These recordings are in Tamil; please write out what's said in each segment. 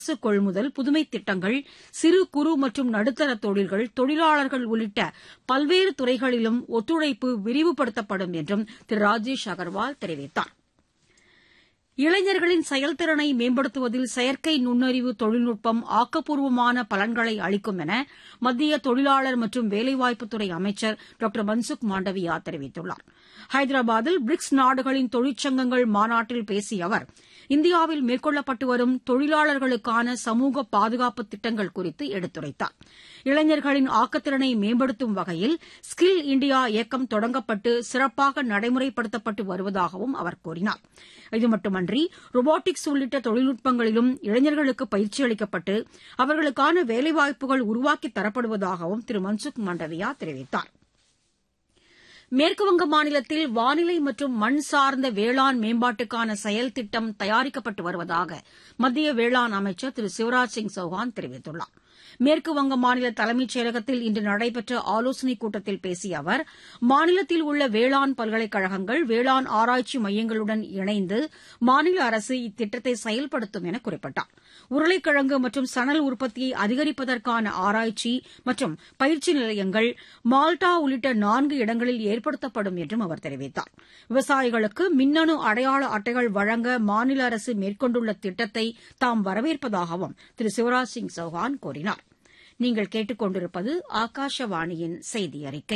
அரசு கொள்முதல் புதுமை திட்டங்கள் சிறு குறு மற்றும் நடுத்தர தொழில்கள் தொழிலாளர்கள் உள்ளிட்ட பல்வேறு துறைகளிலும் ஒத்துழைப்பு விரிவுபடுத்தப்படும் என்றும் திரு ராஜேஷ் அகர்வால் தெரிவித்தார் இளைஞர்களின் செயல்திறனை மேம்படுத்துவதில் செயற்கை நுண்ணறிவு தொழில்நுட்பம் ஆக்கப்பூர்வமான பலன்களை அளிக்கும் என மத்திய தொழிலாளர் மற்றும் வேலைவாய்ப்புத்துறை அமைச்சர் டாக்டர் மன்சுக் மாண்டவியா தெரிவித்துள்ளார் ஹைதராபாத்தில் பிரிக்ஸ் நாடுகளின் தொழிற்சங்கங்கள் மாநாட்டில் பேசிய அவர் இந்தியாவில் மேற்கொள்ளப்பட்டு வரும் தொழிலாளர்களுக்கான சமூக பாதுகாப்பு திட்டங்கள் குறித்து எடுத்துரைத்தார் இளைஞர்களின் ஆக்கத்திறனை மேம்படுத்தும் வகையில் ஸ்கில் இண்டியா இயக்கம் தொடங்கப்பட்டு சிறப்பாக நடைமுறைப்படுத்தப்பட்டு வருவதாகவும் அவர் கூறினார் இது மட்டுமன்றி ரோபோட்டிக்ஸ் உள்ளிட்ட தொழில்நுட்பங்களிலும் இளைஞர்களுக்கு பயிற்சி அளிக்கப்பட்டு அவர்களுக்கான வேலைவாய்ப்புகள் உருவாக்கித் தரப்படுவதாகவும் திரு மன்சுக் மாண்டவியா தெரிவித்தார் மேற்குவங்க மாநிலத்தில் வானிலை மற்றும் மண் சார்ந்த வேளாண் மேம்பாட்டுக்கான செயல் திட்டம் தயாரிக்கப்பட்டு வருவதாக மத்திய வேளாண் அமைச்சர் திரு சிவராஜ் சிங் சௌஹான் தெரிவித்துள்ளார் மேற்குவங்க மாநில தலைமைச் செயலகத்தில் இன்று நடைபெற்ற ஆலோசனைக் கூட்டத்தில் பேசிய அவர் மாநிலத்தில் உள்ள வேளாண் பல்கலைக்கழகங்கள் வேளாண் ஆராய்ச்சி மையங்களுடன் இணைந்து மாநில அரசு இத்திட்டத்தை செயல்படுத்தும் என குறிப்பிட்டார் உருளைக்கிழங்கு மற்றும் சணல் உற்பத்தியை அதிகரிப்பதற்கான ஆராய்ச்சி மற்றும் பயிற்சி நிலையங்கள் மால்டா உள்ளிட்ட நான்கு இடங்களில் ஏற்படுத்தப்படும் என்றும் அவர் தெரிவித்தார் விவசாயிகளுக்கு மின்னணு அடையாள அட்டைகள் வழங்க மாநில அரசு மேற்கொண்டுள்ள திட்டத்தை தாம் வரவேற்பதாகவும் திரு சிவராஜ் சிங் சௌஹான் கூறினார் நீங்கள் கேட்டுக் கொண்டிருப்பது ஆகாஷவாணியின் செய்தி அறிக்கை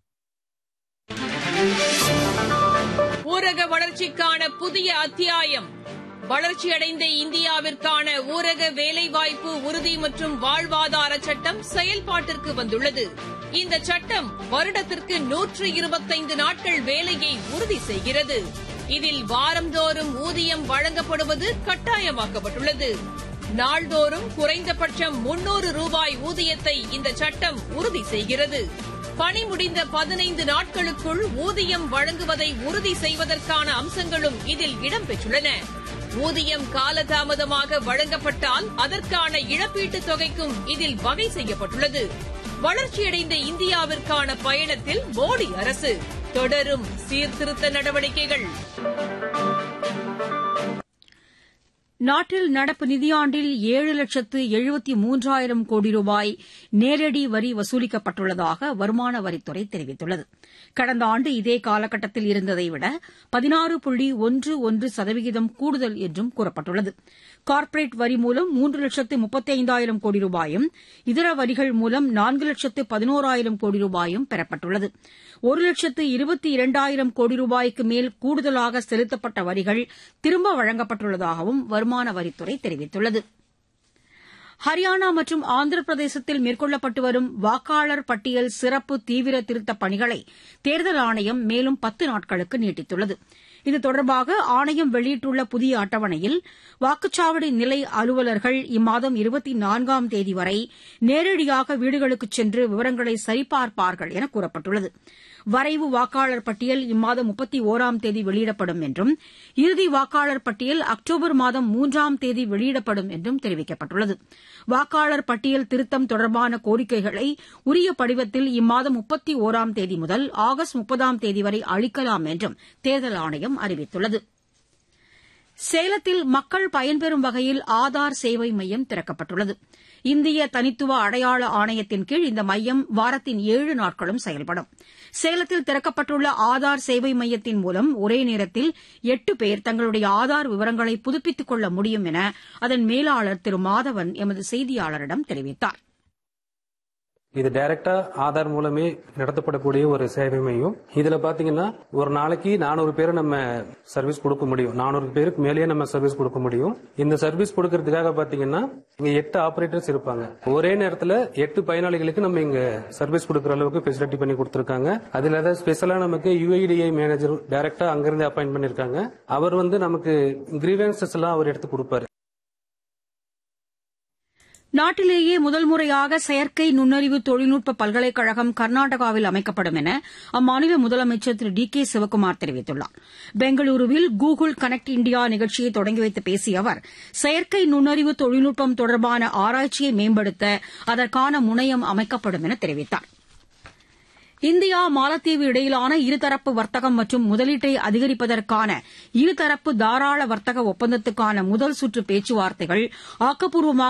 ஊரக வளர்ச்சிக்கான புதிய அத்தியாயம் வளர்ச்சியடைந்த இந்தியாவிற்கான ஊரக வேலைவாய்ப்பு உறுதி மற்றும் வாழ்வாதார சட்டம் செயல்பாட்டிற்கு வந்துள்ளது இந்த சட்டம் வருடத்திற்கு நூற்று இருபத்தைந்து நாட்கள் வேலையை உறுதி செய்கிறது இதில் வாரந்தோறும் ஊதியம் வழங்கப்படுவது கட்டாயமாக்கப்பட்டுள்ளது நாள்தோறும் குறைந்தபட்சம் முன்னூறு ரூபாய் ஊதியத்தை இந்த சட்டம் உறுதி செய்கிறது பணி முடிந்த பதினைந்து நாட்களுக்குள் ஊதியம் வழங்குவதை உறுதி செய்வதற்கான அம்சங்களும் இதில் இடம்பெற்றுள்ளன ஊதியம் காலதாமதமாக வழங்கப்பட்டால் அதற்கான இழப்பீட்டுத் தொகைக்கும் இதில் வகை செய்யப்பட்டுள்ளது வளர்ச்சியடைந்த இந்தியாவிற்கான பயணத்தில் மோடி அரசு தொடரும் சீர்திருத்த நடவடிக்கைகள் நாட்டில் நடப்பு நிதியாண்டில் ஏழு லட்சத்து எழுபத்தி மூன்றாயிரம் கோடி ரூபாய் நேரடி வரி வசூலிக்கப்பட்டுள்ளதாக வருமான வரித்துறை தெரிவித்துள்ளது கடந்த ஆண்டு இதே காலகட்டத்தில் இருந்ததை விட பதினாறு புள்ளி ஒன்று ஒன்று சதவிகிதம் கூடுதல் என்றும் கூறப்பட்டுள்ளது கார்ப்பரேட் வரி மூலம் மூன்று லட்சத்து முப்பத்தைந்தாயிரம் கோடி ரூபாயும் இதர வரிகள் மூலம் நான்கு லட்சத்து பதினோராயிரம் கோடி ரூபாயும் பெறப்பட்டுள்ளது ஒரு லட்சத்து இருபத்தி இரண்டாயிரம் கோடி ரூபாய்க்கு மேல் கூடுதலாக செலுத்தப்பட்ட வரிகள் திரும்ப வழங்கப்பட்டுள்ளதாகவும் வருமான வரித்துறை தெரிவித்துள்ளது ஹரியானா மற்றும் ஆந்திர பிரதேசத்தில் மேற்கொள்ளப்பட்டு வரும் வாக்காளர் பட்டியல் சிறப்பு தீவிர திருத்தப் பணிகளை தேர்தல் ஆணையம் மேலும் பத்து நாட்களுக்கு நீட்டித்துள்ளது இது தொடர்பாக ஆணையம் வெளியிட்டுள்ள புதிய அட்டவணையில் வாக்குச்சாவடி நிலை அலுவலர்கள் இம்மாதம் இருபத்தி நான்காம் தேதி வரை நேரடியாக வீடுகளுக்குச் சென்று விவரங்களை சரிபார்ப்பார்கள் என கூறப்பட்டுள்ளது வரைவு வாக்காளர் பட்டியல் இம்மாதம் முப்பத்தி ஒராம் தேதி வெளியிடப்படும் என்றும் இறுதி வாக்காளர் பட்டியல் அக்டோபர் மாதம் மூன்றாம் தேதி வெளியிடப்படும் என்றும் தெரிவிக்கப்பட்டுள்ளது வாக்காளர் பட்டியல் திருத்தம் தொடர்பான கோரிக்கைகளை உரிய படிவத்தில் இம்மாதம் முப்பத்தி ஒராம் தேதி முதல் ஆகஸ்ட் முப்பதாம் தேதி வரை அளிக்கலாம் என்றும் தேர்தல் ஆணையம் அறிவித்துள்ளது சேலத்தில் மக்கள் பயன்பெறும் வகையில் ஆதார் சேவை மையம் திறக்கப்பட்டுள்ளது இந்திய தனித்துவ அடையாள ஆணையத்தின் கீழ் இந்த மையம் வாரத்தின் ஏழு நாட்களும் செயல்படும் சேலத்தில் திறக்கப்பட்டுள்ள ஆதார் சேவை மையத்தின் மூலம் ஒரே நேரத்தில் எட்டு பேர் தங்களுடைய ஆதார் விவரங்களை புதுப்பித்துக் கொள்ள முடியும் என அதன் மேலாளர் திரு மாதவன் எமது செய்தியாளரிடம் தெரிவித்தார் இது டைரக்டா ஆதார் மூலமே நடத்தப்படக்கூடிய ஒரு சேவை மையம் இதுல பாத்தீங்கன்னா ஒரு நாளைக்கு நானூறு பேர் நம்ம சர்வீஸ் கொடுக்க முடியும் நானூறு பேருக்கு மேலேயே நம்ம சர்வீஸ் கொடுக்க முடியும் இந்த சர்வீஸ் கொடுக்கறதுக்காக பாத்தீங்கன்னா இங்க எட்டு ஆபரேட்டர்ஸ் இருப்பாங்க ஒரே நேரத்துல எட்டு பயனாளிகளுக்கு நம்ம இங்க சர்வீஸ் கொடுக்கற அளவுக்கு ஃபெசிலிட்டி பண்ணி கொடுத்திருக்காங்க அதுல ஏதாவது ஸ்பெஷலா நமக்கு யுஐடிஐ மேனேஜர் டைரக்டா அங்கிருந்து அப்பாயிண்ட் பண்ணிருக்காங்க அவர் வந்து நமக்கு கிரீவன்சஸ் எல்லாம் அவர் எடுத்து கொடுப்பாரு நாட்டிலேயே முதல் முறையாக செயற்கை நுண்ணறிவு தொழில்நுட்ப பல்கலைக்கழகம் கர்நாடகாவில் அமைக்கப்படும் என அம்மாநில முதலமைச்சர் திரு டி கே சிவக்குமார் தெரிவித்துள்ளார் பெங்களூருவில் கூகுள் கனெக்ட் இண்டியா நிகழ்ச்சியை தொடங்கி வைத்து பேசிய அவர் செயற்கை நுண்ணறிவு தொழில்நுட்பம் தொடர்பான ஆராய்ச்சியை மேம்படுத்த அதற்கான முனையம் அமைக்கப்படும் என தெரிவித்தார் இந்தியா மாலத்தீவு இடையிலான இருதரப்பு வர்த்தகம் மற்றும் முதலீட்டை அதிகரிப்பதற்கான இருதரப்பு தாராள வர்த்தக ஒப்பந்தத்துக்கான முதல் சுற்று பேச்சுவார்த்தைகள் ஆக்கப்பூர்வமாக